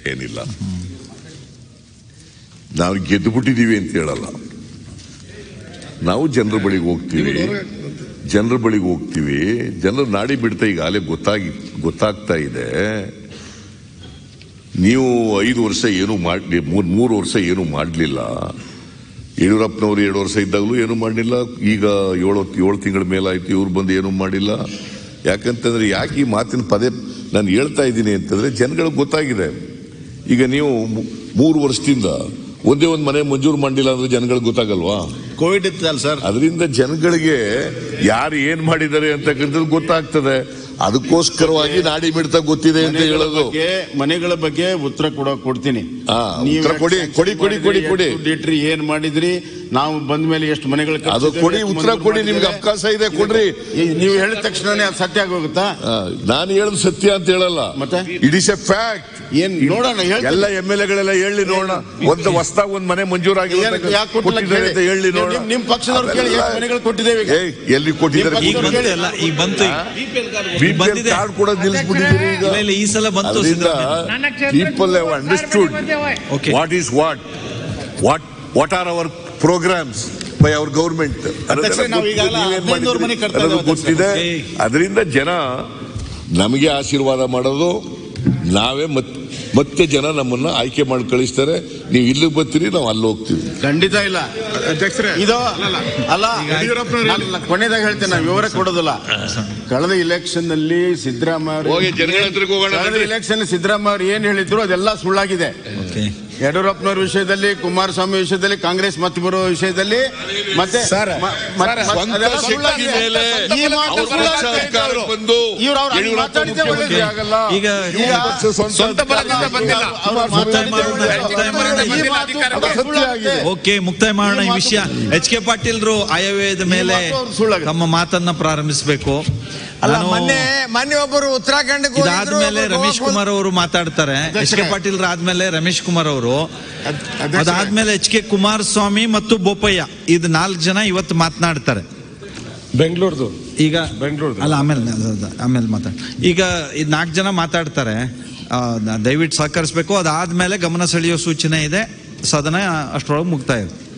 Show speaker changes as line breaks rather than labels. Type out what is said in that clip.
ಏನಿಲ್ಲ ನಾವು ಗೆದ್ದು ಬಿಟ್ಟಿದೀವಿ ಅಂತ ಹೇಳಲ್ಲ ನಾವು ಜನರ ಬಳಿಗೆ ಹೋಗ್ತೀವಿ ಜನರ ಬಳಿಗೆ ಹೋಗ್ತೀವಿ ಜನರು ನಾಡಿ ಬಿಡ್ತಾ ಈಗಾಗಲೇ ಗೊತ್ತಾಗಿ ಗೊತ್ತಾಗ್ತಾ ಇದೆ ನೀವು ಐದು ವರ್ಷ ಏನು ಮಾಡಿ ಮೂರ್ ಮೂರು ವರ್ಷ ಏನು ಮಾಡಲಿಲ್ಲ ಯಡಿಯೂರಪ್ಪನವರು ಎರಡು ವರ್ಷ ಇದ್ದಾಗಲೂ ಏನು ಮಾಡಲಿಲ್ಲ ಈಗ ಏಳು ಏಳು ತಿಂಗಳ ಮೇಲಾಯ್ತು ಇವ್ರು ಬಂದು ಏನು ಮಾಡಿಲ್ಲ ಯಾಕಂತಂದ್ರೆ ಯಾಕೆ ಈ ಮಾತಿನ ಪದೇ ನಾನು ಹೇಳ್ತಾ ಇದ್ದೀನಿ ಅಂತಂದ್ರೆ ಜನಗಳಿಗೆ ಗೊತ್ತಾಗಿದೆ ಈಗ ನೀವು ಮೂ- ಮೂರು ವರ್ಷದಿಂದ ಒಂದೇ ಒಂದು ಮನೆ ಮಂಜೂರು ಮಾಡಲಿಲ್ಲ ಅಂದ್ರೆ ಜನಗಳಿಗೆ ಗೊತ್ತಾಗಲ್ವಾ
ಕೋವಿಡ್ ಇತ್ತಲ್ಲ ಸರ್
ಅದರಿಂದ ಜನಗಳಿಗೆ ಯಾರು ಏನ್ ಮಾಡಿದ್ದಾರೆ ಅಂತಕ್ಕಂಥದ್ದು ಗೊತ್ತಾಗ್ತದೆ ಅದಕ್ಕೋಸ್ಕರವಾಗಿ ನಾಡಿ ಮಿಡ್ತಾ ಗೊತ್ತಿದೆ ಅಂತ
ಮನೆಗಳ
ಹೇಳೋದು
ಬಗ್ಗೆ ಮನೆಗಳ ಬಗ್ಗೆ ಉತ್ತರ ಕೊಡೋ ಕೊಡ್ತೀನಿ
ಹಾ,
ನೀವು
ಉತ್ತರ ಕೊಡಿ,
ಎಷ್ಟು
ಕೊಡಿ, ಕೊಡಿ, ಕೊಡಿ,
ಮಾಡಿದ್ರಿ,
ಕೊಡಿ.
ಎಷ್ಟು ದುಡ್ಡಿಟ್ರಿ, ಏನ್ ಮಾಡಿದ್ರಿ ನಾವು ಬಂದ ಮೇಲೆ ಎಷ್ಟು ಮನೆಗಳು
ಅದು
ಕಟ್ಸಿದ್ದೇವೆ,
ಕೊಡಿ
ಎಷ್ಟು
ಉತ್ತರ
ಮಂಜೂರು
ಕೊಡಿ ನಿಮ್ಗೆ
ಮಾಡಿದ್ದೇವೆ.
ಅವಕಾಶ ಇದೆ ಕೊಡ್ರಿ
ಈ- ನೀವು ಹೇಳಿದ ತಕ್ಷಣನೇ ಅದು ಸತ್ಯ ಆಗೋಗುತ್ತಾ
ಆ, ನಾನು ಹೇಳೋದು ಸತ್ಯ ಅಂತ ಹೇಳಲ್ಲ
ಮತ್ತೆ?
ಇಟ್ ಇಸ್ ಎ ಫ್ಯಾಕ್ಟ್
ಏನ್ ನೋಡೋಣ ಹೇಳ್ತೀನಿ.
ಎಲ್ಲ ಎಂ ಎಲ್ ಎಗಳೆಲ್ಲ ಹೇಳಿ ನೋಡೋಣ ಒಂದು ಹೊಸದಾಗಿ ಒಂದ್ ಮನೆ ಮಂಜೂರಾಗಿ
ಏನ್- ಯಾಕ್ ಕೊಟ್ಟಿಲ್ಲ
ಕೊಟ್ಟಿದ್ದಾರೆ ಅಂತ
ಕೇಳಿ.
ಹೇಳಿ ನೋಡೋಣ
ನಿಮ್- ನಿಮ್ ಪಕ್ಷದವ್ರು ಕೇಳಿ ಎಷ್ಟು
ಅದೆಲ್ಲ-
ಮನೆಗಳು ಕೊಟ್ಟಿದ್ದೇವೆ ಈಗ?
ಏಯ್, ಎಲ್ಲಿ ಕೊಟ್ಟಿದ್ದಾರೆ
ಈಗ ಬಂತು ಎಲ್ಲ ಈಗ ಬಂತು ಈಗ.
BPL
ಬಂದಿದೆ.
ಕಾರ್ಡ್ ಕೂಡ ನಿಲ್ಲಿಸ್ಬಿಟ್ಟಿದ್ದೀರಿ ಈಗ
ಇಲ್ಲ ಇಲ್ಲ ಈ ಸಲ ಬಂತು
ಅದರಿಂದ
Siddaramaiah
people have understood
Okay.
What is what what what are our programmes by our government
ಅಧ್ಯಕ್ಷರೇ, ನಾವು ಈಗಾಗಲೇ ಹದಿನೈದು ಮನೆ ಕಟ್ತಾ ಇದ್ದೇವೆ
ಗೊತ್ತಿದೆ
ಅಧ್ಯಕ್ಷರೇ.
ಅದರಿಂದ ಜನ ನಮಗೆ ಆಶೀರ್ವಾದ ಮಾಡೋದು ನಾವೇ ಮತ್ ಮತ್ತೆ ಜನ ನಮ್ಮನ್ನ ಆಯ್ಕೆ ಮಾಡಿ ಕಳಿಸ್ತಾರೆ ನೀವು ಇಲ್ಲಿಗೆ ಬರ್ತೀರಿ ನಾವು ಅಲ್ಲಿ ಹೋಗ್ತೀವಿ
ಖಂಡಿತ ಇಲ್ಲ
ಅಧ್ಯಕ್ಷರೇ
ಇದು ಅಲ್ಲ
ಯಡಿಯೂರಪ್ಪನವ್ರು
ನಾನು ಕೊನೆದಾಗ ಹೇಳ್ತೇನೆ ನಾವು ವಿವರ ಕೊಡೋದಿಲ್ಲ ಕಳೆದ ಇಲೆಕ್ಷನ್ ನಲ್ಲಿ ಸಿದ್ದರಾಮಯ್ಯ
ಹೋಗಿ ಜನಗಳ ಹತ್ರಕ್ಕೆ ಹೋಗೋಣ
ಕಳೆದ
ಬನ್ನಿ.
ಇಲೆಕ್ಷನ್ ಸಿದ್ದರಾಮಯ್ಯ ಅವರು ಏನ್ ಹೇಳಿದ್ರು ಅದೆಲ್ಲ ಸುಳ್ಳಾಗಿದೆ
ಓಕೆ
ಯಡಿಯೂರಪ್ಪನವ್ರ ವಿಷಯದಲ್ಲಿ ಕುಮಾರಸ್ವಾಮಿ ವಿಷಯದಲ್ಲಿ ಕಾಂಗ್ರೆಸ್ ಮತ್ತೆ ಬರೋ ವಿಷಯದಲ್ಲಿ ಮತ್ತೆ
ಸರ್,
ಮ- ಮತ್ತೆ-
ಸರ್,
ಸ್ವಂತ
ಅದೆಲ್ಲ
ಶಕ್ತಿ
ಸುಳ್ಳಾಗಿದೆ.
ಮೇಲೆ
ಈ ಮಾತು
ಅವ್ರ
ಸುಳ್ಳಾಗಿದೆ.
ಪಕ್ಷ ಅಧಿಕಾರಕ್ಕೆ ಬಂದು
ಇವ್ರು ಅವ್ರು ಹಂಗ್
ಯಡಿಯೂರಪ್ಪ
ಮಾತಾಡಿದ್ದೇ
ಮುಖ್ಯಮಂತ್ರಿ
ಒಳ್ಳೇದು ಆಗಲ್ಲ.
ಈಗ
ಈಗ
ಪಕ್ಷ ಸ್ವಂತ
ಸ್ವಂತ ಬಲದಿಂದ ಬಂದಿಲ್ಲ.
ಅವ್ರು
ಮುಕ್ತಾಯ
ಮಾತಾಡಿದ್ದೇ
ಮಾಡೋಣ,
ಒಳ್ಳೇದು.
ಮುಕ್ತಾಯ ಮಾಡೋಣ.
ಈ ಮಾತು
ಅಧಿಕಾರ
ಸುಳ್ಳಾಗಿದೆ.
ಓಕೆ ಮುಕ್ತಾಯ ಮಾಡೋಣ ಈ ವಿಷಯ ಎಚ್ ಕೆ ಪಾಟೀಲ್ರು ಆಯವ್ಯಯದ ಮೇಲೆ
ಮಾತು ಅವ್ರು ಸುಳ್ಳಾಗಿದೆ.
ತಮ್ಮ ಮಾತನ್ನ ಪ್ರಾರಂಭಿಸಬೇಕು
ಅಲ್ಲ
ನಾನು
ಮೊನ್ನೆ ಮೊನ್ನೆ ಒಬ್ಬರು ಉತ್ತರಾಖಂಡ್
ಇದಾದ್ಮೇಲೆ ರಮೇಶ್ ಕುಮಾರ್ ಅವರು ಮಾತಾಡ್ತಾರೆ ಎಚ್ ಕೆ ಪಾಟೀಲ್ ಆದ್ಮೇಲೆ ರಮೇಶ್ ಕುಮಾರ್ ಅವರು ಅದಾದ್ಮೇಲೆ ಎಚ್ ಕೆ ಕುಮಾರಸ್ವಾಮಿ ಮತ್ತು ಬೋಪಯ್ಯ ಇದು ನಾಲ್ಕು ಜನ ಇವತ್ತು ಮಾತನಾಡ್ತಾರೆ
ಬೆಂಗಳೂರ್ದು
ಈಗ
ಬೆಂಗಳೂರ್ದು.
ಅಲ್ಲ ಆಮೇಲೆ ಅದು- ಅದು, ಆಮೇಲೆ ಮಾತಾಡ ಈಗ ಈ ನಾಲ್ಕು ಜನ ಮಾತಾಡ್ತಾರೆ ಆ, ನ- ದಯವಿಟ್ಟು ಸಹಕರಿಸಬೇಕು ಅದಾದ್ಮೇಲೆ ಗಮನ ಸೆಳೆಯೋ ಸೂಚನೆ ಇದೆ ಸದನ ಅಷ್ಟರೊಳಗೆ ಮುಕ್ತಾಯ ಇದೆ